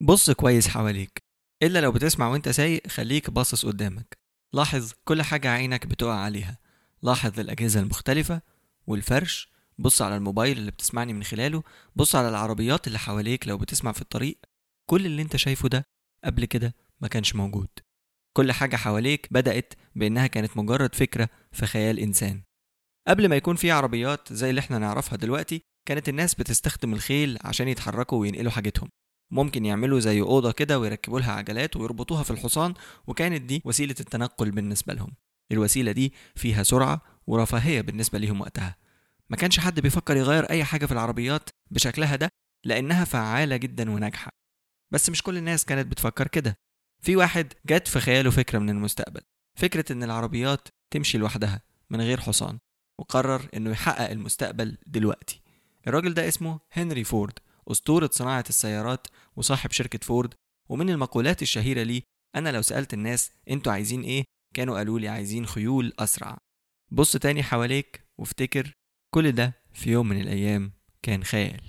بص كويس حواليك إلا لو بتسمع وانت سايق خليك باصص قدامك لاحظ كل حاجة عينك بتقع عليها لاحظ الأجهزة المختلفة والفرش بص على الموبايل اللي بتسمعني من خلاله بص على العربيات اللي حواليك لو بتسمع في الطريق كل اللي انت شايفه ده قبل كده ما كانش موجود كل حاجة حواليك بدأت بإنها كانت مجرد فكرة في خيال إنسان قبل ما يكون في عربيات زي اللي احنا نعرفها دلوقتي كانت الناس بتستخدم الخيل عشان يتحركوا وينقلوا حاجتهم ممكن يعملوا زي أوضة كده ويركبوا لها عجلات ويربطوها في الحصان وكانت دي وسيلة التنقل بالنسبة لهم الوسيلة دي فيها سرعة ورفاهية بالنسبة ليهم وقتها ما كانش حد بيفكر يغير أي حاجة في العربيات بشكلها ده لأنها فعالة جدا وناجحة بس مش كل الناس كانت بتفكر كده في واحد جت في خياله فكرة من المستقبل فكرة إن العربيات تمشي لوحدها من غير حصان وقرر إنه يحقق المستقبل دلوقتي الراجل ده اسمه هنري فورد أسطورة صناعة السيارات وصاحب شركة فورد ومن المقولات الشهيرة ليه أنا لو سألت الناس أنتوا عايزين إيه كانوا قالوا لي عايزين خيول أسرع بص تاني حواليك وافتكر كل ده في يوم من الأيام كان خيال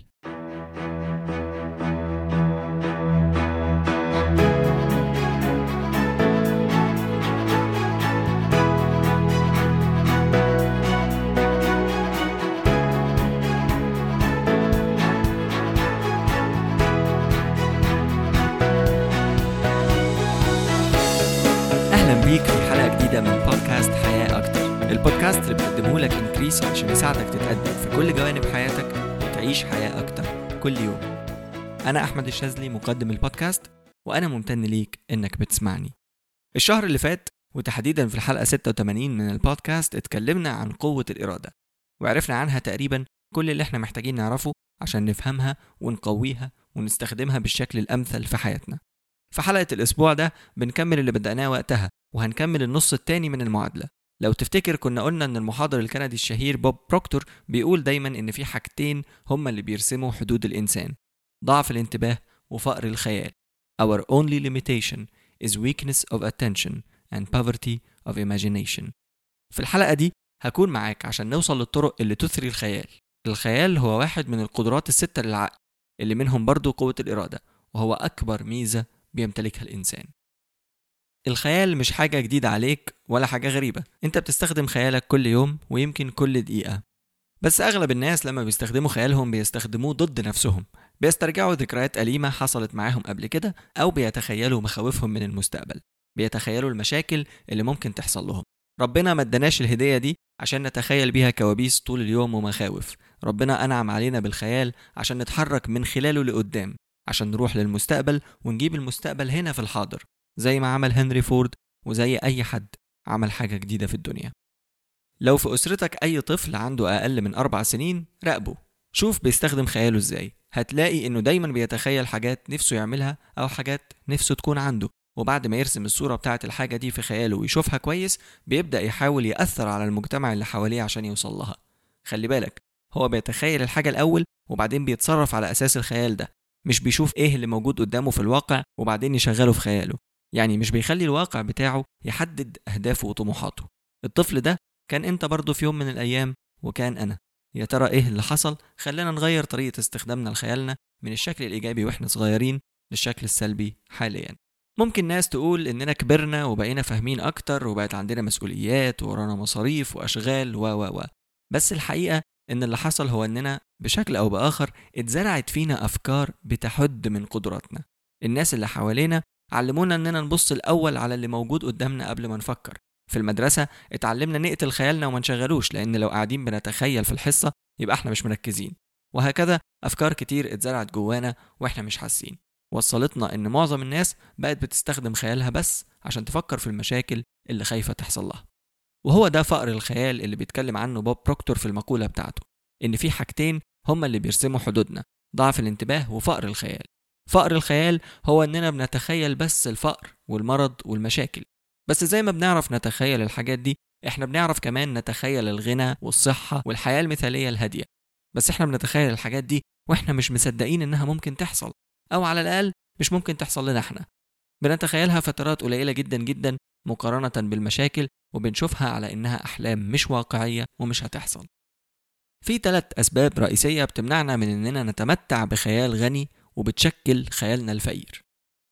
اهلا بيك في حلقه جديده من بودكاست حياه اكتر البودكاست اللي بقدمه لك انكريس عشان يساعدك تتقدم في كل جوانب حياتك وتعيش حياه اكتر كل يوم انا احمد الشاذلي مقدم البودكاست وانا ممتن ليك انك بتسمعني الشهر اللي فات وتحديدا في الحلقه 86 من البودكاست اتكلمنا عن قوه الاراده وعرفنا عنها تقريبا كل اللي احنا محتاجين نعرفه عشان نفهمها ونقويها ونستخدمها بالشكل الامثل في حياتنا في حلقة الأسبوع ده بنكمل اللي بدأناه وقتها وهنكمل النص التاني من المعادلة لو تفتكر كنا قلنا إن المحاضر الكندي الشهير بوب بروكتور بيقول دايما إن في حاجتين هما اللي بيرسموا حدود الإنسان ضعف الانتباه وفقر الخيال Our only limitation is weakness of attention and poverty of imagination في الحلقة دي هكون معاك عشان نوصل للطرق اللي تثري الخيال الخيال هو واحد من القدرات الستة للعقل اللي منهم برضو قوة الإرادة وهو أكبر ميزة بيمتلكها الإنسان الخيال مش حاجة جديدة عليك ولا حاجة غريبة انت بتستخدم خيالك كل يوم ويمكن كل دقيقة بس أغلب الناس لما بيستخدموا خيالهم بيستخدموه ضد نفسهم بيسترجعوا ذكريات أليمة حصلت معاهم قبل كده أو بيتخيلوا مخاوفهم من المستقبل بيتخيلوا المشاكل اللي ممكن تحصل لهم ربنا ما اداناش الهدية دي عشان نتخيل بيها كوابيس طول اليوم ومخاوف ربنا أنعم علينا بالخيال عشان نتحرك من خلاله لقدام عشان نروح للمستقبل ونجيب المستقبل هنا في الحاضر زي ما عمل هنري فورد وزي أي حد عمل حاجة جديدة في الدنيا لو في أسرتك أي طفل عنده أقل من أربع سنين راقبه شوف بيستخدم خياله إزاي هتلاقي إنه دايما بيتخيل حاجات نفسه يعملها أو حاجات نفسه تكون عنده وبعد ما يرسم الصورة بتاعة الحاجة دي في خياله ويشوفها كويس بيبدأ يحاول يأثر على المجتمع اللي حواليه عشان يوصل لها خلي بالك هو بيتخيل الحاجة الأول وبعدين بيتصرف على أساس الخيال ده مش بيشوف ايه اللي موجود قدامه في الواقع وبعدين يشغله في خياله يعني مش بيخلي الواقع بتاعه يحدد اهدافه وطموحاته الطفل ده كان انت برضه في يوم من الايام وكان انا يا ترى ايه اللي حصل خلانا نغير طريقه استخدامنا لخيالنا من الشكل الايجابي واحنا صغيرين للشكل السلبي حاليا ممكن ناس تقول اننا كبرنا وبقينا فاهمين اكتر وبقت عندنا مسؤوليات ورانا مصاريف واشغال و و و بس الحقيقه ان اللي حصل هو اننا بشكل او باخر اتزرعت فينا افكار بتحد من قدراتنا الناس اللي حوالينا علمونا اننا نبص الاول على اللي موجود قدامنا قبل ما نفكر في المدرسة اتعلمنا نقتل خيالنا وما نشغلوش لأن لو قاعدين بنتخيل في الحصة يبقى احنا مش مركزين وهكذا أفكار كتير اتزرعت جوانا واحنا مش حاسين وصلتنا إن معظم الناس بقت بتستخدم خيالها بس عشان تفكر في المشاكل اللي خايفة تحصل لها وهو ده فقر الخيال اللي بيتكلم عنه بوب بروكتور في المقولة بتاعته إن في حاجتين هما اللي بيرسموا حدودنا ضعف الانتباه وفقر الخيال فقر الخيال هو إننا بنتخيل بس الفقر والمرض والمشاكل بس زي ما بنعرف نتخيل الحاجات دي احنا بنعرف كمان نتخيل الغنى والصحة والحياة المثالية الهادية بس احنا بنتخيل الحاجات دي واحنا مش مصدقين انها ممكن تحصل او على الاقل مش ممكن تحصل لنا احنا بنتخيلها فترات قليلة جدا جدا مقارنة بالمشاكل وبنشوفها على إنها أحلام مش واقعية ومش هتحصل. في ثلاث أسباب رئيسية بتمنعنا من إننا نتمتع بخيال غني وبتشكل خيالنا الفقير.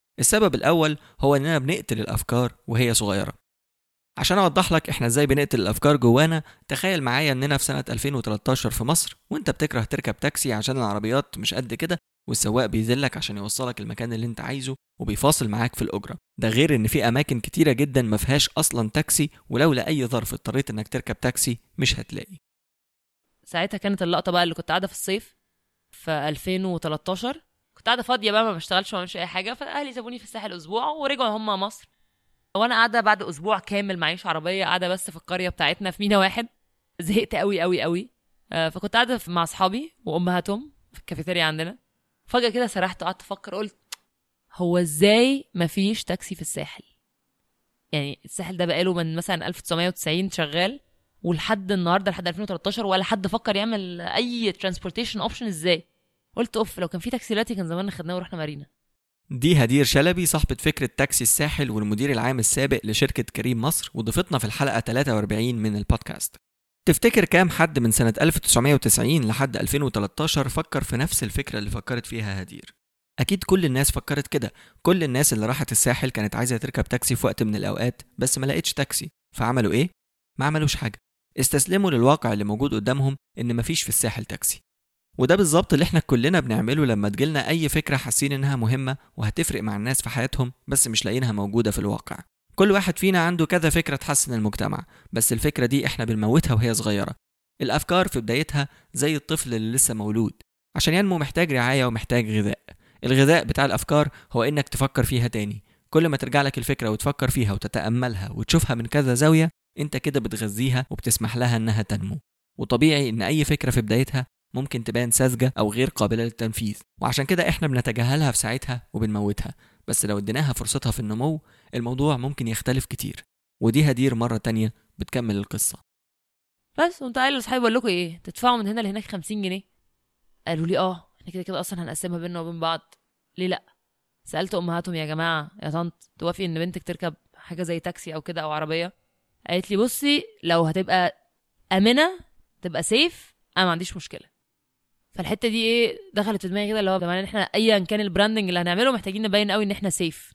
السبب الأول هو إننا بنقتل الأفكار وهي صغيرة عشان أوضح لك إحنا إزاي بنقتل الأفكار جوانا تخيل معايا إننا في سنة 2013 في مصر وإنت بتكره تركب تاكسي عشان العربيات مش قد كده والسواق بيذلك عشان يوصلك المكان اللي انت عايزه وبيفاصل معاك في الأجرة ده غير إن في أماكن كتيرة جدا ما فيهاش أصلا تاكسي ولو لأي ظرف اضطريت إنك تركب تاكسي مش هتلاقي ساعتها كانت اللقطه بقى اللي كنت قاعده في الصيف في 2013 كنت قاعده فاضيه بقى ما بشتغلش ما بعملش اي حاجه فاهلي سابوني في الساحل اسبوع ورجعوا هم مصر وانا قاعده بعد اسبوع كامل معيش عربيه قاعده بس في القريه بتاعتنا في مينا واحد زهقت قوي قوي قوي آه، فكنت قاعده في- مع اصحابي وامهاتهم في الكافيتيريا عندنا فجاه كده سرحت وقعدت افكر قلت هو ازاي مفيش تاكسي في الساحل يعني الساحل ده بقاله من مثلا 1990 شغال ولحد النهارده لحد 2013 ولا حد فكر يعمل اي ترانسبورتيشن اوبشن ازاي قلت اوف لو كان في تاكسي دلوقتي كان زماننا خدناه ورحنا مارينا دي هدير شلبي صاحبة فكرة تاكسي الساحل والمدير العام السابق لشركة كريم مصر وضيفتنا في الحلقة 43 من البودكاست تفتكر كام حد من سنة 1990 لحد 2013 فكر في نفس الفكرة اللي فكرت فيها هدير أكيد كل الناس فكرت كده كل الناس اللي راحت الساحل كانت عايزة تركب تاكسي في وقت من الأوقات بس ما لقيتش تاكسي فعملوا إيه؟ ما عملوش حاجة استسلموا للواقع اللي موجود قدامهم إن مفيش في الساحل تاكسي وده بالظبط اللي احنا كلنا بنعمله لما تجيلنا أي فكرة حاسين إنها مهمة وهتفرق مع الناس في حياتهم بس مش لاقيينها موجودة في الواقع كل واحد فينا عنده كذا فكرة تحسن المجتمع بس الفكرة دي احنا بنموتها وهي صغيرة الأفكار في بدايتها زي الطفل اللي لسه مولود عشان ينمو محتاج رعاية ومحتاج غذاء الغذاء بتاع الأفكار هو إنك تفكر فيها تاني كل ما ترجع لك الفكرة وتفكر فيها وتتأملها وتشوفها من كذا زاوية انت كده بتغذيها وبتسمح لها انها تنمو وطبيعي ان اي فكرة في بدايتها ممكن تبان ساذجة أو غير قابلة للتنفيذ وعشان كده احنا بنتجاهلها في ساعتها وبنموتها بس لو اديناها فرصتها في النمو الموضوع ممكن يختلف كتير ودي هدير مرة تانية بتكمل القصة بس قمت قايل لاصحابي بقول لكم ايه تدفعوا من هنا لهناك 50 جنيه قالوا لي اه احنا كده كده اصلا هنقسمها بينا وبين بعض ليه لا سالت امهاتهم يا جماعه يا طنط توافقي ان بنتك تركب حاجه زي تاكسي او كده او عربيه قالت لي بصي لو هتبقى امنه تبقى سيف انا ما عنديش مشكله فالحته دي ايه دخلت في دماغي كده اللي هو بمعنى ان احنا ايا كان البراندنج اللي هنعمله محتاجين نبين قوي ان احنا سيف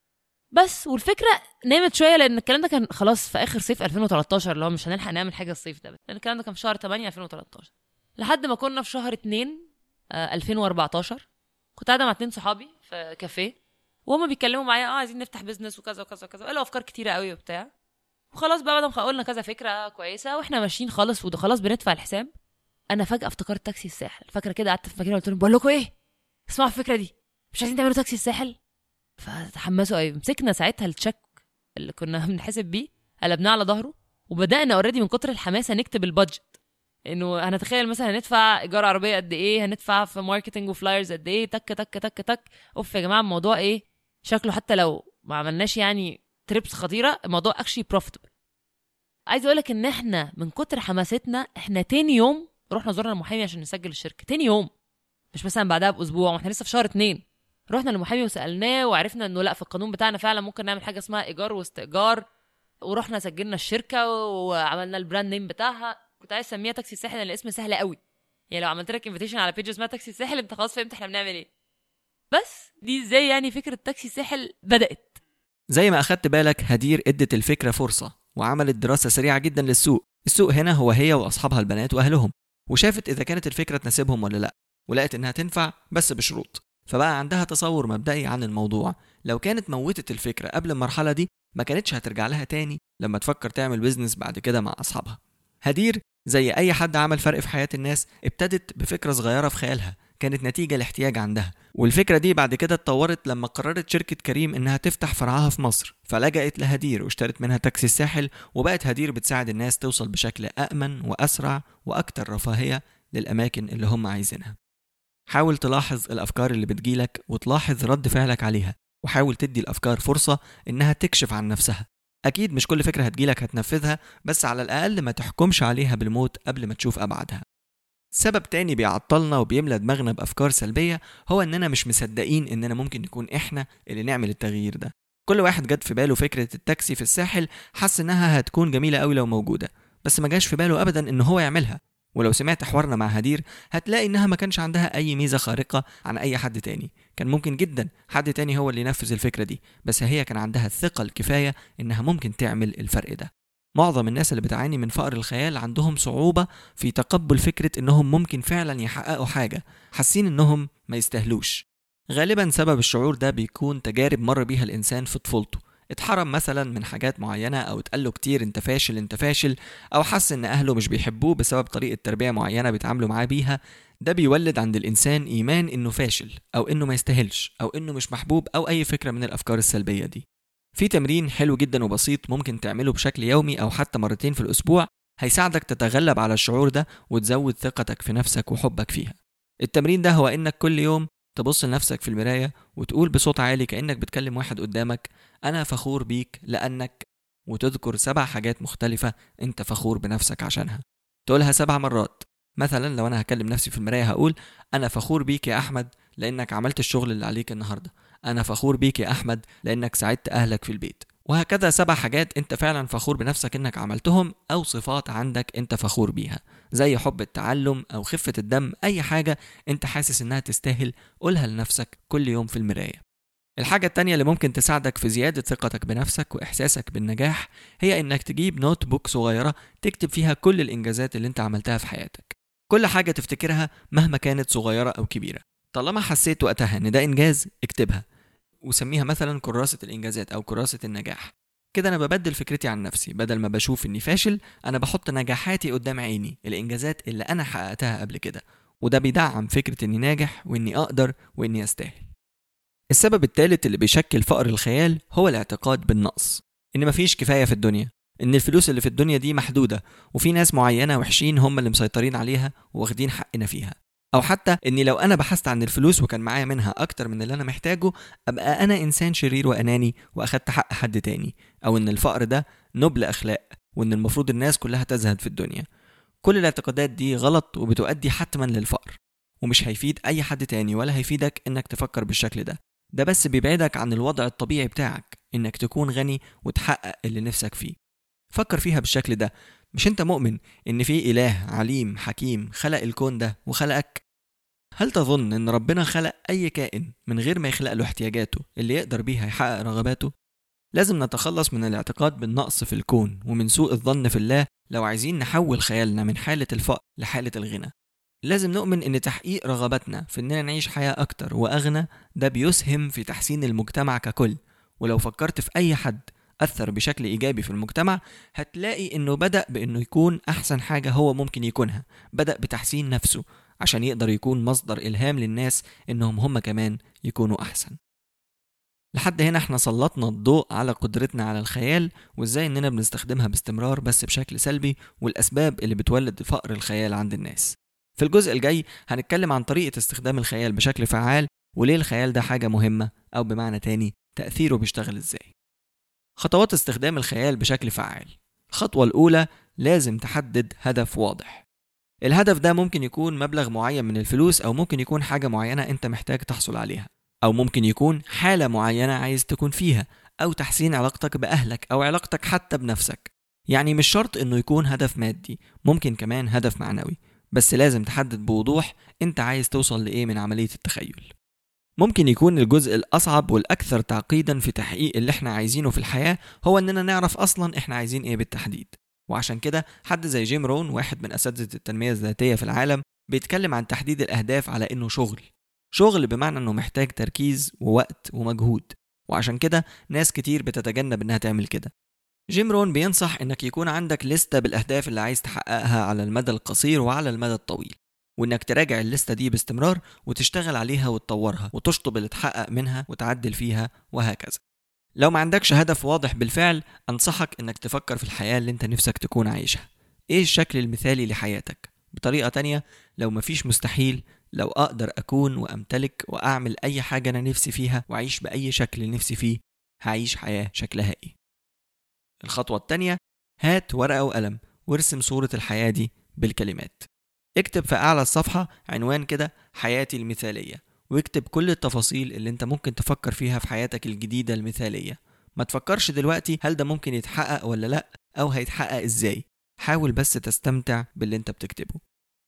بس والفكره نامت شويه لان الكلام ده كان خلاص في اخر صيف 2013 اللي هو مش هنلحق نعمل حاجه الصيف ده لان الكلام ده كان في شهر 8 2013 لحد ما كنا في شهر 2 آه 2014 كنت قاعده مع اتنين صحابي في كافيه وهما بيتكلموا معايا اه عايزين نفتح بيزنس وكذا وكذا وكذا قالوا افكار كتيره قوي وبتاع وخلاص بقى بعد ما قلنا كذا فكره كويسه واحنا ماشيين خالص وخلاص بندفع الحساب انا فجاه افتكرت تاكسي الساحل فاكره كده قعدت في مكاني وقلت لهم بقول لكم ايه اسمعوا الفكره دي مش عايزين تعملوا تاكسي الساحل فتحمسوا قوي مسكنا ساعتها التشيك اللي كنا بنحسب بيه قلبناه على ظهره وبدانا اوريدي من كتر الحماسه نكتب البادجت انه هنتخيل مثلا هندفع ايجار عربيه قد ايه هندفع في ماركتنج وفلايرز قد ايه تك تك تك تك اوف يا جماعه الموضوع ايه شكله حتى لو ما عملناش يعني تريبس خطيره الموضوع اكشلي بروفيتبل عايز اقول لك ان احنا من كتر حماستنا احنا تاني يوم رحنا زرنا المحامي عشان نسجل الشركه تاني يوم مش مثلا بعدها باسبوع واحنا لسه في شهر اتنين رحنا للمحامي وسالناه وعرفنا انه لا في القانون بتاعنا فعلا ممكن نعمل حاجه اسمها ايجار واستئجار ورحنا سجلنا الشركه وعملنا البراند نيم بتاعها كنت عايز اسميها تاكسي الساحل لان الاسم سهل قوي يعني لو عملت لك انفيتيشن على بيج اسمها تاكسي الساحل انت خلاص فهمت احنا بنعمل ايه بس دي ازاي يعني فكره تاكسي الساحل بدات زي ما أخدت بالك هدير ادت الفكرة فرصة وعملت دراسة سريعة جدا للسوق السوق هنا هو هي وأصحابها البنات وأهلهم وشافت إذا كانت الفكرة تناسبهم ولا لأ ولقت إنها تنفع بس بشروط فبقى عندها تصور مبدئي عن الموضوع لو كانت موتت الفكرة قبل المرحلة دي ما كانتش هترجع لها تاني لما تفكر تعمل بيزنس بعد كده مع أصحابها هدير زي أي حد عمل فرق في حياة الناس ابتدت بفكرة صغيرة في خيالها كانت نتيجة لاحتياج عندها والفكرة دي بعد كده اتطورت لما قررت شركة كريم إنها تفتح فرعها في مصر فلجأت لهدير واشترت منها تاكسي الساحل وبقت هدير بتساعد الناس توصل بشكل أأمن وأسرع وأكتر رفاهية للأماكن اللي هم عايزينها حاول تلاحظ الأفكار اللي بتجيلك وتلاحظ رد فعلك عليها وحاول تدي الأفكار فرصة إنها تكشف عن نفسها أكيد مش كل فكرة هتجيلك هتنفذها بس على الأقل ما تحكمش عليها بالموت قبل ما تشوف أبعادها سبب تاني بيعطلنا وبيملى دماغنا بأفكار سلبية هو إننا مش مصدقين إننا ممكن نكون إحنا اللي نعمل التغيير ده كل واحد جت في باله فكرة التاكسي في الساحل حس إنها هتكون جميلة قوي لو موجودة بس ما جاش في باله أبدا إن هو يعملها ولو سمعت حوارنا مع هدير هتلاقي إنها ما كانش عندها أي ميزة خارقة عن أي حد تاني كان ممكن جدا حد تاني هو اللي ينفذ الفكرة دي بس هي كان عندها الثقة الكفاية إنها ممكن تعمل الفرق ده معظم الناس اللي بتعاني من فقر الخيال عندهم صعوبة في تقبل فكرة إنهم ممكن فعلا يحققوا حاجة حاسين إنهم ما يستاهلوش غالبا سبب الشعور ده بيكون تجارب مر بيها الإنسان في طفولته اتحرم مثلا من حاجات معينة أو اتقال له كتير أنت فاشل أنت فاشل أو حس إن أهله مش بيحبوه بسبب طريقة تربية معينة بيتعاملوا معاه بيها ده بيولد عند الإنسان إيمان إنه فاشل أو إنه ما يستاهلش أو إنه مش محبوب أو أي فكرة من الأفكار السلبية دي في تمرين حلو جدا وبسيط ممكن تعمله بشكل يومي أو حتى مرتين في الأسبوع هيساعدك تتغلب على الشعور ده وتزود ثقتك في نفسك وحبك فيها التمرين ده هو إنك كل يوم تبص لنفسك في المراية وتقول بصوت عالي كأنك بتكلم واحد قدامك أنا فخور بيك لأنك وتذكر سبع حاجات مختلفة أنت فخور بنفسك عشانها تقولها سبع مرات مثلا لو أنا هكلم نفسي في المراية هقول أنا فخور بيك يا أحمد لأنك عملت الشغل اللي عليك النهاردة أنا فخور بيك يا أحمد لأنك ساعدت أهلك في البيت وهكذا سبع حاجات انت فعلا فخور بنفسك انك عملتهم او صفات عندك انت فخور بيها زي حب التعلم او خفة الدم اي حاجة انت حاسس انها تستاهل قولها لنفسك كل يوم في المراية الحاجة التانية اللي ممكن تساعدك في زيادة ثقتك بنفسك وإحساسك بالنجاح هي إنك تجيب نوت بوك صغيرة تكتب فيها كل الإنجازات اللي أنت عملتها في حياتك كل حاجة تفتكرها مهما كانت صغيرة أو كبيرة طالما حسيت وقتها إن ده إنجاز اكتبها وسميها مثلا كراسة الإنجازات أو كراسة النجاح كده أنا ببدل فكرتي عن نفسي بدل ما بشوف إني فاشل أنا بحط نجاحاتي قدام عيني الإنجازات اللي أنا حققتها قبل كده وده بيدعم فكرة إني ناجح وإني أقدر وإني أستاهل السبب الثالث اللي بيشكل فقر الخيال هو الاعتقاد بالنقص إن مفيش كفاية في الدنيا إن الفلوس اللي في الدنيا دي محدودة وفي ناس معينة وحشين هم اللي مسيطرين عليها واخدين حقنا فيها او حتى اني لو انا بحثت عن الفلوس وكان معايا منها اكتر من اللي انا محتاجه ابقى انا انسان شرير واناني واخدت حق حد تاني او ان الفقر ده نبل اخلاق وان المفروض الناس كلها تزهد في الدنيا كل الاعتقادات دي غلط وبتؤدي حتما للفقر ومش هيفيد اي حد تاني ولا هيفيدك انك تفكر بالشكل ده ده بس بيبعدك عن الوضع الطبيعي بتاعك انك تكون غني وتحقق اللي نفسك فيه فكر فيها بالشكل ده مش انت مؤمن ان في اله عليم حكيم خلق الكون ده وخلقك هل تظن ان ربنا خلق اي كائن من غير ما يخلق له احتياجاته اللي يقدر بيها يحقق رغباته لازم نتخلص من الاعتقاد بالنقص في الكون ومن سوء الظن في الله لو عايزين نحول خيالنا من حالة الفقر لحالة الغنى لازم نؤمن ان تحقيق رغباتنا في اننا نعيش حياة اكتر واغنى ده بيسهم في تحسين المجتمع ككل ولو فكرت في اي حد أثر بشكل إيجابي في المجتمع هتلاقي إنه بدأ بإنه يكون أحسن حاجة هو ممكن يكونها بدأ بتحسين نفسه عشان يقدر يكون مصدر إلهام للناس إنهم هم كمان يكونوا أحسن لحد هنا احنا سلطنا الضوء على قدرتنا على الخيال وازاي اننا بنستخدمها باستمرار بس بشكل سلبي والاسباب اللي بتولد فقر الخيال عند الناس في الجزء الجاي هنتكلم عن طريقة استخدام الخيال بشكل فعال وليه الخيال ده حاجة مهمة أو بمعنى تاني تأثيره بيشتغل ازاي خطوات استخدام الخيال بشكل فعال الخطوة الأولى لازم تحدد هدف واضح الهدف ده ممكن يكون مبلغ معين من الفلوس أو ممكن يكون حاجة معينة أنت محتاج تحصل عليها أو ممكن يكون حالة معينة عايز تكون فيها أو تحسين علاقتك بأهلك أو علاقتك حتى بنفسك يعني مش شرط إنه يكون هدف مادي ممكن كمان هدف معنوي بس لازم تحدد بوضوح أنت عايز توصل لإيه من عملية التخيل ممكن يكون الجزء الأصعب والأكثر تعقيدا في تحقيق اللي احنا عايزينه في الحياة هو إننا نعرف أصلا احنا عايزين إيه بالتحديد وعشان كده حد زي جيم رون واحد من أساتذة التنمية الذاتية في العالم بيتكلم عن تحديد الأهداف على إنه شغل شغل بمعنى إنه محتاج تركيز ووقت ومجهود وعشان كده ناس كتير بتتجنب إنها تعمل كده جيم رون بينصح إنك يكون عندك لستة بالأهداف اللي عايز تحققها على المدى القصير وعلى المدى الطويل وإنك تراجع الليستة دي باستمرار وتشتغل عليها وتطورها وتشطب اللي اتحقق منها وتعدل فيها وهكذا لو ما عندكش هدف واضح بالفعل أنصحك إنك تفكر في الحياة اللي أنت نفسك تكون عايشها إيه الشكل المثالي لحياتك بطريقة تانية لو مفيش مستحيل لو أقدر أكون وأمتلك وأعمل أي حاجة أنا نفسي فيها وأعيش بأي شكل نفسي فيه هعيش حياة شكلها إيه الخطوة التانية هات ورقة وقلم وارسم صورة الحياة دي بالكلمات اكتب في أعلى الصفحة عنوان كده حياتي المثالية واكتب كل التفاصيل اللي انت ممكن تفكر فيها في حياتك الجديدة المثالية ما تفكرش دلوقتي هل ده ممكن يتحقق ولا لأ أو هيتحقق ازاي حاول بس تستمتع باللي انت بتكتبه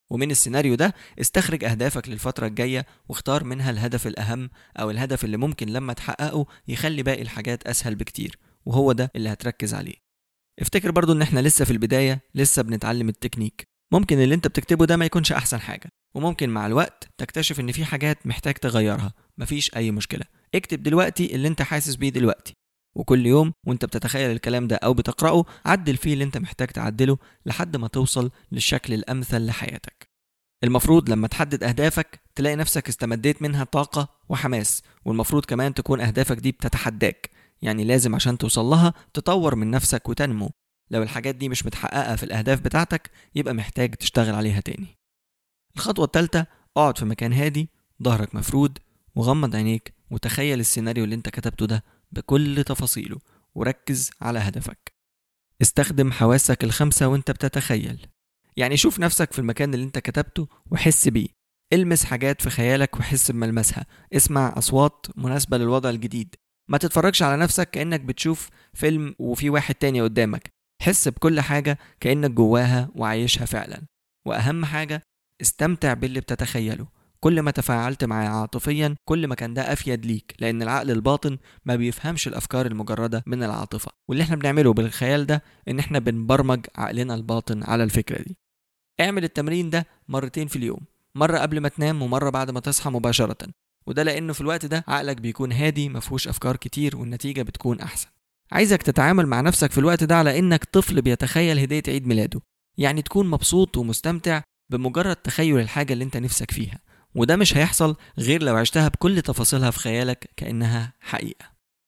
ومن السيناريو ده استخرج أهدافك للفترة الجاية واختار منها الهدف الأهم أو الهدف اللي ممكن لما تحققه يخلي باقي الحاجات أسهل بكتير وهو ده اللي هتركز عليه افتكر برضو ان احنا لسه في البداية لسه بنتعلم التكنيك ممكن اللي انت بتكتبه ده ما يكونش احسن حاجة وممكن مع الوقت تكتشف ان في حاجات محتاج تغيرها مفيش اي مشكلة اكتب دلوقتي اللي انت حاسس بيه دلوقتي وكل يوم وانت بتتخيل الكلام ده او بتقراه عدل فيه اللي انت محتاج تعدله لحد ما توصل للشكل الامثل لحياتك المفروض لما تحدد اهدافك تلاقي نفسك استمديت منها طاقه وحماس والمفروض كمان تكون اهدافك دي بتتحداك يعني لازم عشان توصل لها تطور من نفسك وتنمو لو الحاجات دي مش متحققه في الاهداف بتاعتك يبقى محتاج تشتغل عليها تاني الخطوه الثالثه اقعد في مكان هادي ظهرك مفرود وغمض عينيك وتخيل السيناريو اللي انت كتبته ده بكل تفاصيله وركز على هدفك استخدم حواسك الخمسة وانت بتتخيل يعني شوف نفسك في المكان اللي انت كتبته وحس بيه المس حاجات في خيالك وحس بملمسها اسمع أصوات مناسبة للوضع الجديد ما تتفرجش على نفسك كأنك بتشوف فيلم وفي واحد تاني قدامك حس بكل حاجة كأنك جواها وعايشها فعلا وأهم حاجة استمتع باللي بتتخيله كل ما تفاعلت معاه عاطفيا كل ما كان ده افيد ليك لان العقل الباطن ما بيفهمش الافكار المجرده من العاطفه واللي احنا بنعمله بالخيال ده ان احنا بنبرمج عقلنا الباطن على الفكره دي اعمل التمرين ده مرتين في اليوم مره قبل ما تنام ومره بعد ما تصحى مباشره وده لانه في الوقت ده عقلك بيكون هادي مفهوش افكار كتير والنتيجه بتكون احسن عايزك تتعامل مع نفسك في الوقت ده على انك طفل بيتخيل هديه عيد ميلاده يعني تكون مبسوط ومستمتع بمجرد تخيل الحاجه اللي انت نفسك فيها وده مش هيحصل غير لو عشتها بكل تفاصيلها في خيالك كأنها حقيقة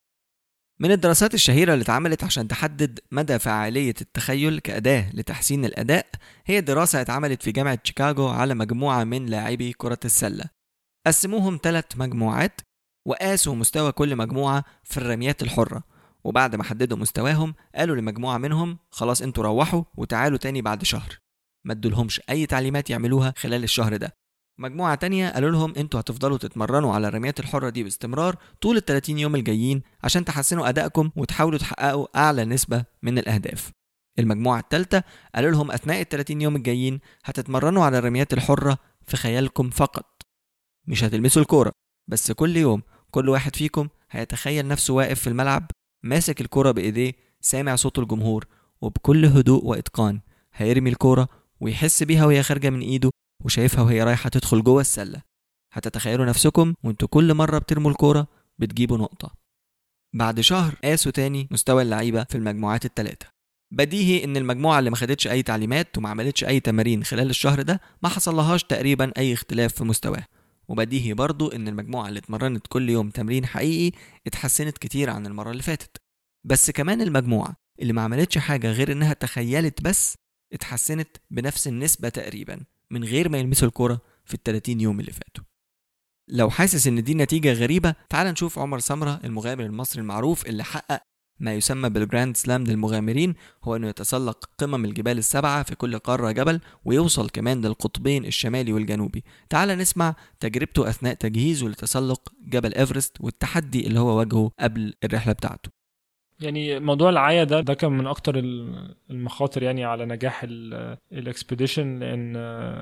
من الدراسات الشهيرة اللي اتعملت عشان تحدد مدى فعالية التخيل كأداة لتحسين الأداء هي دراسة اتعملت في جامعة شيكاغو على مجموعة من لاعبي كرة السلة قسموهم ثلاث مجموعات وقاسوا مستوى كل مجموعة في الرميات الحرة وبعد ما حددوا مستواهم قالوا لمجموعة منهم خلاص انتوا روحوا وتعالوا تاني بعد شهر ما ادولهمش أي تعليمات يعملوها خلال الشهر ده مجموعة تانية قالوا لهم انتوا هتفضلوا تتمرنوا على الرميات الحرة دي باستمرار طول ال 30 يوم الجايين عشان تحسنوا أدائكم وتحاولوا تحققوا أعلى نسبة من الأهداف. المجموعة التالتة قالوا لهم أثناء ال 30 يوم الجايين هتتمرنوا على الرميات الحرة في خيالكم فقط. مش هتلمسوا الكورة بس كل يوم كل واحد فيكم هيتخيل نفسه واقف في الملعب ماسك الكورة بإيديه سامع صوت الجمهور وبكل هدوء وإتقان هيرمي الكورة ويحس بيها وهي خارجة من إيده وشايفها وهي رايحة تدخل جوه السلة هتتخيلوا نفسكم وانتوا كل مرة بترموا الكورة بتجيبوا نقطة بعد شهر قاسوا تاني مستوى اللعيبة في المجموعات التلاتة بديهي ان المجموعة اللي ما خدتش اي تعليمات وما عملتش اي تمارين خلال الشهر ده ما حصلهاش تقريبا اي اختلاف في مستواها وبديهي برضو ان المجموعة اللي اتمرنت كل يوم تمرين حقيقي اتحسنت كتير عن المرة اللي فاتت بس كمان المجموعة اللي ما عملتش حاجة غير انها تخيلت بس اتحسنت بنفس النسبة تقريبا من غير ما يلمسوا الكرة في ال 30 يوم اللي فاتوا لو حاسس ان دي نتيجة غريبة تعال نشوف عمر سمرة المغامر المصري المعروف اللي حقق ما يسمى بالجراند سلام للمغامرين هو انه يتسلق قمم الجبال السبعة في كل قارة جبل ويوصل كمان للقطبين الشمالي والجنوبي تعال نسمع تجربته اثناء تجهيزه لتسلق جبل ايفرست والتحدي اللي هو واجهه قبل الرحلة بتاعته يعني موضوع العيا ده ده كان من اكتر المخاطر يعني على نجاح الاكسبيديشن لان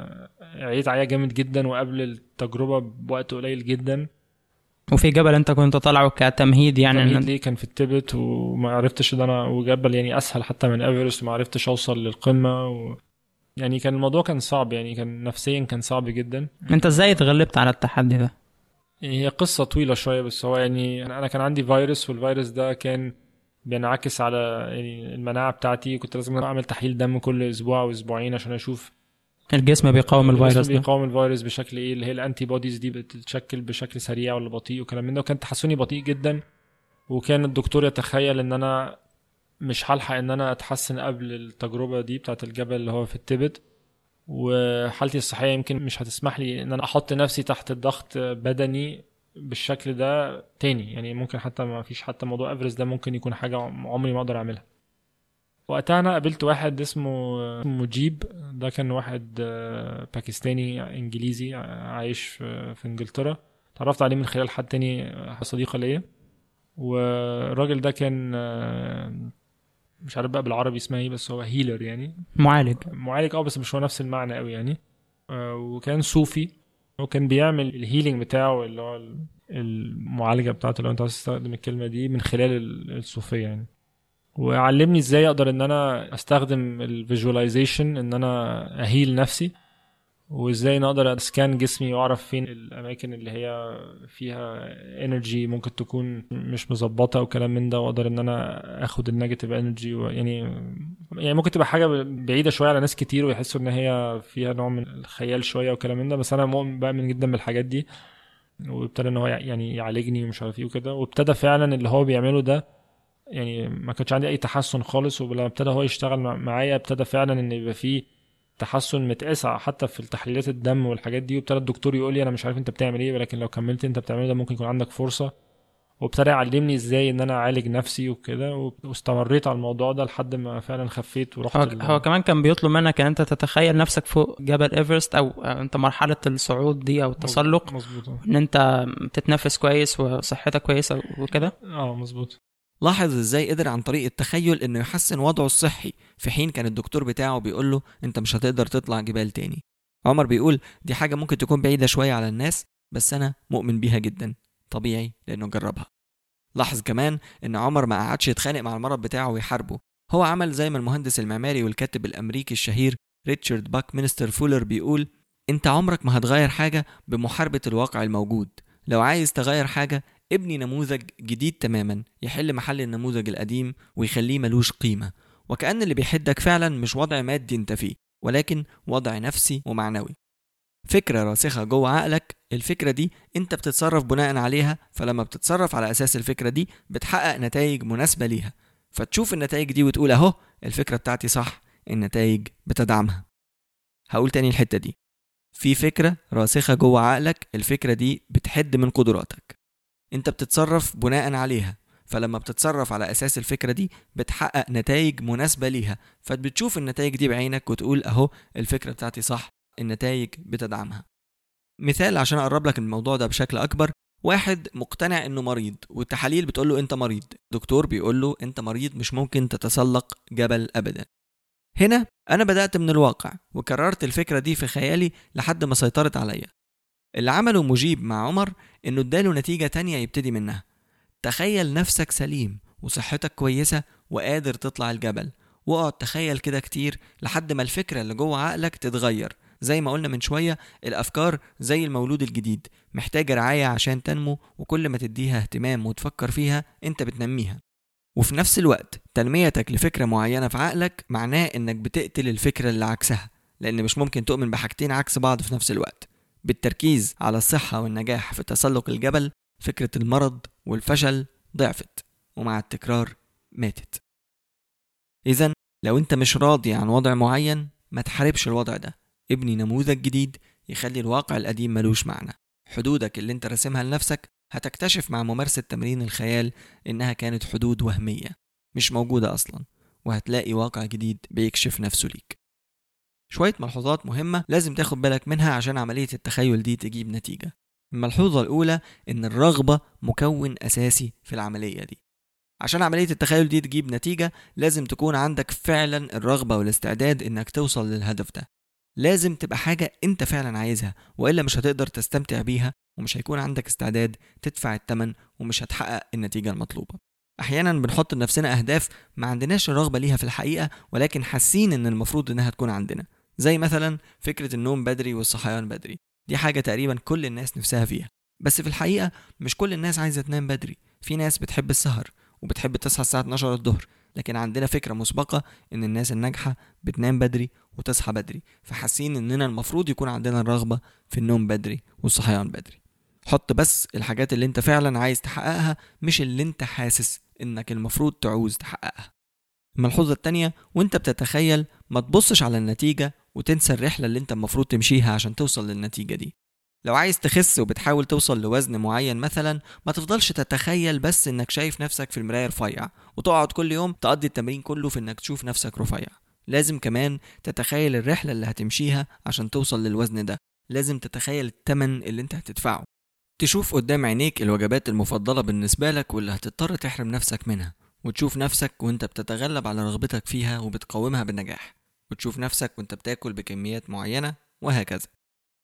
عيت عيا جامد جدا وقبل التجربه بوقت قليل جدا وفي جبل انت كنت طالعه كتمهيد يعني تمهيد ليه كان في التبت وما عرفتش ده انا وجبل يعني اسهل حتى من ايفرست وما عرفتش اوصل للقمه و... يعني كان الموضوع كان صعب يعني كان نفسيا كان صعب جدا انت ازاي اتغلبت على التحدي ده يعني هي قصه طويله شويه بس هو يعني انا كان عندي فيروس والفيروس ده كان بينعكس على يعني المناعه بتاعتي كنت لازم اعمل تحليل دم كل اسبوع او اسبوعين عشان اشوف الجسم بيقاوم الفيروس الجسم بيقاوم الفيروس بشكل ايه اللي هي الانتي بوديز دي بتتشكل بشكل سريع ولا بطيء وكلام من ده وكان تحسني بطيء جدا وكان الدكتور يتخيل ان انا مش هلحق ان انا اتحسن قبل التجربه دي بتاعت الجبل اللي هو في التبت وحالتي الصحيه يمكن مش هتسمح لي ان انا احط نفسي تحت الضغط بدني بالشكل ده تاني يعني ممكن حتى ما فيش حتى موضوع افرست ده ممكن يكون حاجه عمري ما اقدر اعملها وقتها انا قابلت واحد اسمه مجيب ده كان واحد باكستاني انجليزي عايش في انجلترا تعرفت عليه من خلال حد تاني صديقه ليا والراجل ده كان مش عارف بقى بالعربي اسمها ايه بس هو هيلر يعني معالج معالج اه بس مش هو نفس المعنى قوي يعني آه، وكان صوفي وكان بيعمل الهيلينج بتاعه اللي هو ال- المعالجه بتاعته لو انت عايز تستخدم الكلمه دي من خلال ال- الصوفيه يعني وعلمني ازاي اقدر ان انا استخدم الفيجواليزيشن ان انا اهيل نفسي وازاي انا اقدر اسكان جسمي واعرف فين الاماكن اللي هي فيها انرجي ممكن تكون مش مظبطه او كلام من ده واقدر ان انا اخد النيجاتيف انرجي يعني يعني ممكن تبقى حاجه بعيده شويه على ناس كتير ويحسوا ان هي فيها نوع من الخيال شويه وكلام من ده بس انا مؤمن بامن جدا بالحاجات دي وابتدى ان هو يعني يعالجني ومش عارف ايه وكده وابتدى فعلا اللي هو بيعمله ده يعني ما كانش عندي اي تحسن خالص ولما ابتدى هو يشتغل مع- معايا ابتدى فعلا ان يبقى فيه تحسن متقاس حتى في تحليلات الدم والحاجات دي وابتدى الدكتور يقول لي انا مش عارف انت بتعمل ايه ولكن لو كملت انت بتعمله ده ممكن يكون عندك فرصه وابتدى يعلمني ازاي ان انا اعالج نفسي وكده واستمريت على الموضوع ده لحد ما فعلا خفيت ورحت هو, ال- هو كمان كان بيطلب منك ان انت تتخيل نفسك فوق جبل ايفرست او أو انت مرحله الصعود دي او التسلق مظبوط ان انت تتنفس كويس وصحتك كويسه وكده اه مظبوط لاحظ ازاي قدر عن طريق التخيل انه يحسن وضعه الصحي في حين كان الدكتور بتاعه بيقول له انت مش هتقدر تطلع جبال تاني عمر بيقول دي حاجة ممكن تكون بعيدة شوية على الناس بس انا مؤمن بيها جدا طبيعي لانه جربها لاحظ كمان ان عمر ما قعدش يتخانق مع المرض بتاعه ويحاربه هو عمل زي ما المهندس المعماري والكاتب الامريكي الشهير ريتشارد باك مينستر فولر بيقول انت عمرك ما هتغير حاجة بمحاربة الواقع الموجود لو عايز تغير حاجة ابني نموذج جديد تماما يحل محل النموذج القديم ويخليه ملوش قيمة وكأن اللي بيحدك فعلا مش وضع مادي انت فيه ولكن وضع نفسي ومعنوي فكرة راسخة جوه عقلك الفكرة دي انت بتتصرف بناء عليها فلما بتتصرف على اساس الفكرة دي بتحقق نتائج مناسبة ليها فتشوف النتائج دي وتقول اهو الفكرة بتاعتي صح النتائج بتدعمها هقول تاني الحتة دي في فكرة راسخة جوه عقلك الفكرة دي بتحد من قدراتك انت بتتصرف بناء عليها فلما بتتصرف على اساس الفكرة دي بتحقق نتائج مناسبة ليها فبتشوف النتائج دي بعينك وتقول اهو الفكرة بتاعتي صح النتائج بتدعمها مثال عشان اقرب لك الموضوع ده بشكل اكبر واحد مقتنع انه مريض والتحاليل بتقول له انت مريض دكتور بيقول له انت مريض مش ممكن تتسلق جبل ابدا هنا انا بدات من الواقع وكررت الفكره دي في خيالي لحد ما سيطرت عليا اللي عمله مجيب مع عمر انه اداله نتيجه تانية يبتدي منها تخيل نفسك سليم وصحتك كويسه وقادر تطلع الجبل واقعد تخيل كده كتير لحد ما الفكره اللي جوه عقلك تتغير زي ما قلنا من شويه الافكار زي المولود الجديد محتاجه رعايه عشان تنمو وكل ما تديها اهتمام وتفكر فيها انت بتنميها وفي نفس الوقت تنميتك لفكره معينه في عقلك معناه انك بتقتل الفكره اللي عكسها لان مش ممكن تؤمن بحاجتين عكس بعض في نفس الوقت بالتركيز على الصحه والنجاح في تسلق الجبل فكره المرض والفشل ضعفت ومع التكرار ماتت اذا لو انت مش راضي عن وضع معين ما تحاربش الوضع ده ابني نموذج جديد يخلي الواقع القديم ملوش معنى حدودك اللي انت راسمها لنفسك هتكتشف مع ممارسة تمرين الخيال إنها كانت حدود وهمية مش موجودة أصلا وهتلاقي واقع جديد بيكشف نفسه ليك شوية ملحوظات مهمة لازم تاخد بالك منها عشان عملية التخيل دي تجيب نتيجة الملحوظة الأولى إن الرغبة مكون أساسي في العملية دي عشان عملية التخيل دي تجيب نتيجة لازم تكون عندك فعلا الرغبة والاستعداد إنك توصل للهدف ده لازم تبقى حاجة أنت فعلا عايزها وإلا مش هتقدر تستمتع بيها ومش هيكون عندك استعداد تدفع الثمن ومش هتحقق النتيجة المطلوبة أحيانا بنحط لنفسنا أهداف ما عندناش الرغبة ليها في الحقيقة ولكن حاسين إن المفروض إنها تكون عندنا زي مثلا فكرة النوم بدري والصحيان بدري دي حاجة تقريبا كل الناس نفسها فيها بس في الحقيقة مش كل الناس عايزة تنام بدري في ناس بتحب السهر وبتحب تصحى الساعة 12 الظهر لكن عندنا فكرة مسبقة إن الناس الناجحة بتنام بدري وتصحى بدري فحاسين إننا المفروض يكون عندنا الرغبة في النوم بدري والصحيان بدري حط بس الحاجات اللي انت فعلا عايز تحققها مش اللي انت حاسس انك المفروض تعوز تحققها الملحوظة التانية وانت بتتخيل ما تبصش على النتيجة وتنسى الرحلة اللي انت المفروض تمشيها عشان توصل للنتيجة دي لو عايز تخس وبتحاول توصل لوزن معين مثلا ما تفضلش تتخيل بس انك شايف نفسك في المراية رفيع وتقعد كل يوم تقضي التمرين كله في انك تشوف نفسك رفيع لازم كمان تتخيل الرحلة اللي هتمشيها عشان توصل للوزن ده لازم تتخيل التمن اللي انت هتدفعه تشوف قدام عينيك الوجبات المفضلة بالنسبة لك واللي هتضطر تحرم نفسك منها وتشوف نفسك وانت بتتغلب على رغبتك فيها وبتقاومها بالنجاح وتشوف نفسك وانت بتاكل بكميات معينة وهكذا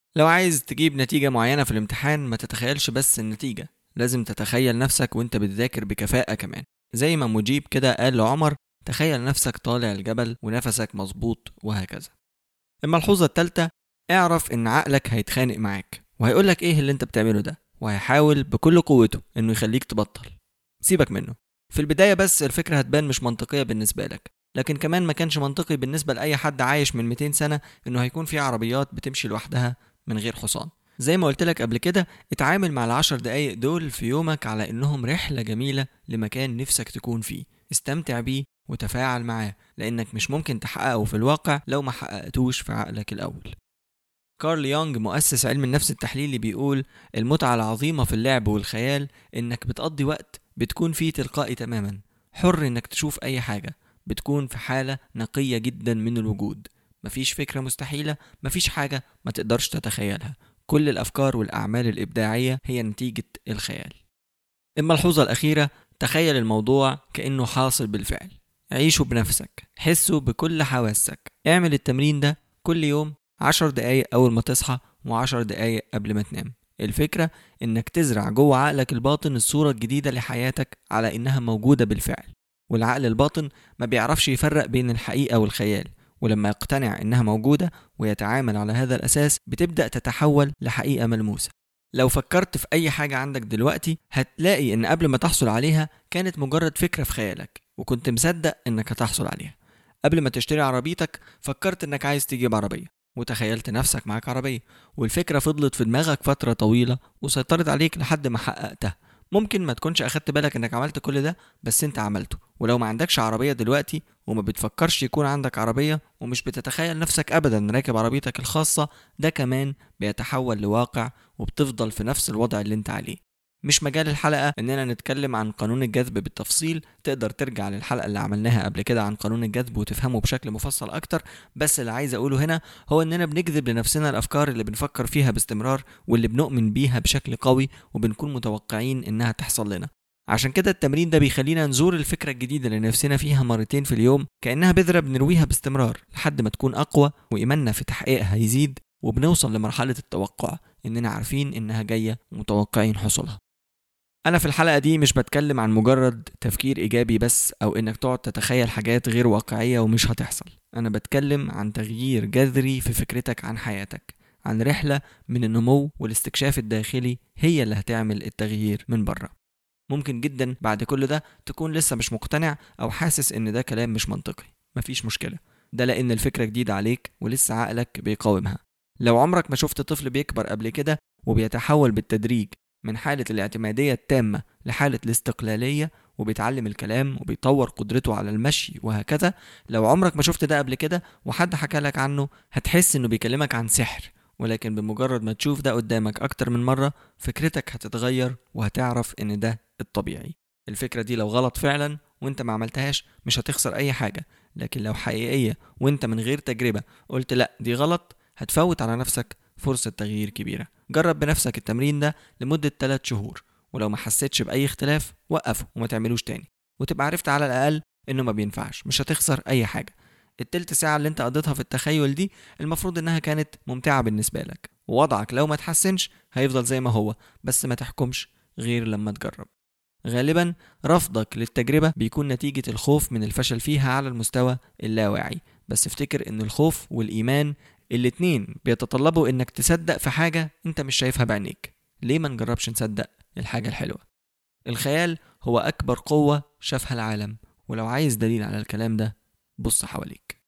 لو عايز تجيب نتيجة معينة في الامتحان ما تتخيلش بس النتيجة لازم تتخيل نفسك وانت بتذاكر بكفاءة كمان زي ما مجيب كده قال لعمر تخيل نفسك طالع الجبل ونفسك مظبوط وهكذا الملحوظة التالتة اعرف ان عقلك هيتخانق معاك وهيقولك ايه اللي انت بتعمله ده وهيحاول بكل قوته انه يخليك تبطل سيبك منه في البداية بس الفكرة هتبان مش منطقية بالنسبة لك لكن كمان ما كانش منطقي بالنسبة لأي حد عايش من 200 سنة إنه هيكون في عربيات بتمشي لوحدها من غير حصان زي ما قلت لك قبل كده اتعامل مع العشر دقايق دول في يومك على إنهم رحلة جميلة لمكان نفسك تكون فيه استمتع بيه وتفاعل معاه لأنك مش ممكن تحققه في الواقع لو ما حققتوش في عقلك الأول كارل يونغ مؤسس علم النفس التحليلي بيقول المتعة العظيمة في اللعب والخيال إنك بتقضي وقت بتكون فيه تلقائي تماما حر إنك تشوف أي حاجة بتكون في حالة نقية جدا من الوجود مفيش فكرة مستحيلة مفيش حاجة ما تقدرش تتخيلها كل الأفكار والأعمال الإبداعية هي نتيجة الخيال الملحوظة الأخيرة تخيل الموضوع كأنه حاصل بالفعل عيشه بنفسك حسه بكل حواسك اعمل التمرين ده كل يوم عشر دقايق أول ما تصحى وعشر دقايق قبل ما تنام الفكرة إنك تزرع جوه عقلك الباطن الصورة الجديدة لحياتك على إنها موجودة بالفعل والعقل الباطن ما بيعرفش يفرق بين الحقيقة والخيال ولما يقتنع إنها موجودة ويتعامل على هذا الأساس بتبدأ تتحول لحقيقة ملموسة لو فكرت في أي حاجة عندك دلوقتي هتلاقي إن قبل ما تحصل عليها كانت مجرد فكرة في خيالك وكنت مصدق إنك هتحصل عليها قبل ما تشتري عربيتك فكرت إنك عايز تجيب عربية وتخيلت نفسك معاك عربية والفكرة فضلت في دماغك فترة طويلة وسيطرت عليك لحد ما حققتها ممكن ما تكونش أخدت بالك إنك عملت كل ده بس أنت عملته ولو ما عندكش عربية دلوقتي وما بتفكرش يكون عندك عربية ومش بتتخيل نفسك أبدا راكب عربيتك الخاصة ده كمان بيتحول لواقع وبتفضل في نفس الوضع اللي انت عليه مش مجال الحلقة إننا نتكلم عن قانون الجذب بالتفصيل تقدر ترجع للحلقة اللي عملناها قبل كده عن قانون الجذب وتفهمه بشكل مفصل أكتر بس اللي عايز أقوله هنا هو إننا بنجذب لنفسنا الأفكار اللي بنفكر فيها باستمرار واللي بنؤمن بيها بشكل قوي وبنكون متوقعين إنها تحصل لنا عشان كده التمرين ده بيخلينا نزور الفكرة الجديدة اللي نفسنا فيها مرتين في اليوم كأنها بذرة بنرويها باستمرار لحد ما تكون أقوى وإيماننا في تحقيقها يزيد وبنوصل لمرحلة التوقع إننا عارفين إنها جاية ومتوقعين حصولها أنا في الحلقة دي مش بتكلم عن مجرد تفكير إيجابي بس أو إنك تقعد تتخيل حاجات غير واقعية ومش هتحصل أنا بتكلم عن تغيير جذري في فكرتك عن حياتك عن رحلة من النمو والاستكشاف الداخلي هي اللي هتعمل التغيير من بره ممكن جدا بعد كل ده تكون لسه مش مقتنع أو حاسس إن ده كلام مش منطقي مفيش مشكلة ده لأن الفكرة جديدة عليك ولسه عقلك بيقاومها لو عمرك ما شفت طفل بيكبر قبل كده وبيتحول بالتدريج من حالة الاعتمادية التامة لحالة الاستقلالية وبيتعلم الكلام وبيطور قدرته على المشي وهكذا لو عمرك ما شفت ده قبل كده وحد حكى لك عنه هتحس انه بيكلمك عن سحر ولكن بمجرد ما تشوف ده قدامك أكتر من مرة فكرتك هتتغير وهتعرف إن ده الطبيعي الفكرة دي لو غلط فعلا وانت ما عملتهاش مش هتخسر أي حاجة لكن لو حقيقية وانت من غير تجربة قلت لأ دي غلط هتفوت على نفسك فرصة تغيير كبيرة جرب بنفسك التمرين ده لمدة 3 شهور ولو ما حسيتش بأي اختلاف وقفه وما تعملوش تاني وتبقى عرفت على الأقل إنه ما بينفعش مش هتخسر أي حاجة التلت ساعة اللي انت قضيتها في التخيل دي المفروض انها كانت ممتعة بالنسبة لك ووضعك لو ما تحسنش هيفضل زي ما هو بس ما تحكمش غير لما تجرب غالبا رفضك للتجربة بيكون نتيجة الخوف من الفشل فيها على المستوى اللاواعي بس افتكر ان الخوف والإيمان الاتنين بيتطلبوا انك تصدق في حاجة انت مش شايفها بعينيك ليه ما نجربش نصدق الحاجة الحلوة الخيال هو أكبر قوة شافها العالم ولو عايز دليل على الكلام ده بص حواليك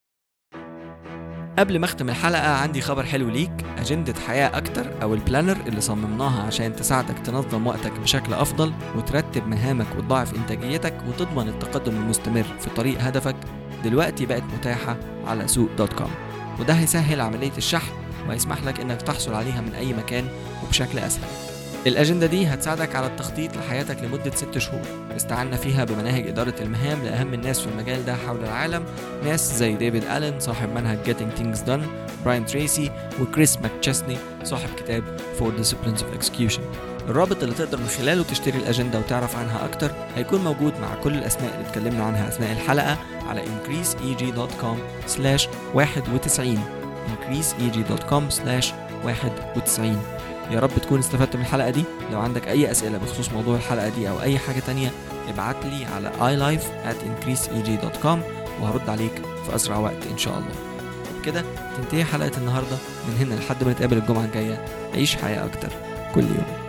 قبل ما اختم الحلقة عندي خبر حلو ليك أجندة حياة أكتر أو البلانر اللي صممناها عشان تساعدك تنظم وقتك بشكل أفضل وترتب مهامك وتضاعف إنتاجيتك وتضمن التقدم المستمر في طريق هدفك دلوقتي بقت متاحة على سوق دوت كوم وده هيسهل عملية الشحن وهيسمح لك إنك تحصل عليها من أي مكان وبشكل أسهل الأجندة دي هتساعدك على التخطيط لحياتك لمدة ست شهور استعنا فيها بمناهج إدارة المهام لأهم الناس في المجال ده حول العالم ناس زي ديفيد ألين صاحب منهج Getting Things Done براين تريسي وكريس ماكتشيسني صاحب كتاب For Disciplines of Execution الرابط اللي تقدر من خلاله تشتري الأجندة وتعرف عنها أكتر هيكون موجود مع كل الأسماء اللي اتكلمنا عنها أثناء الحلقة على increaseeg.com slash 91 increaseeg.com slash 91 يا رب تكون استفدت من الحلقة دي لو عندك أي أسئلة بخصوص موضوع الحلقة دي أو أي حاجة تانية ابعت لي على iLife at increaseeg.com وهرد عليك في أسرع وقت إن شاء الله كده تنتهي حلقة النهاردة من هنا لحد ما نتقابل الجمعة الجاية عيش حياة أكتر كل يوم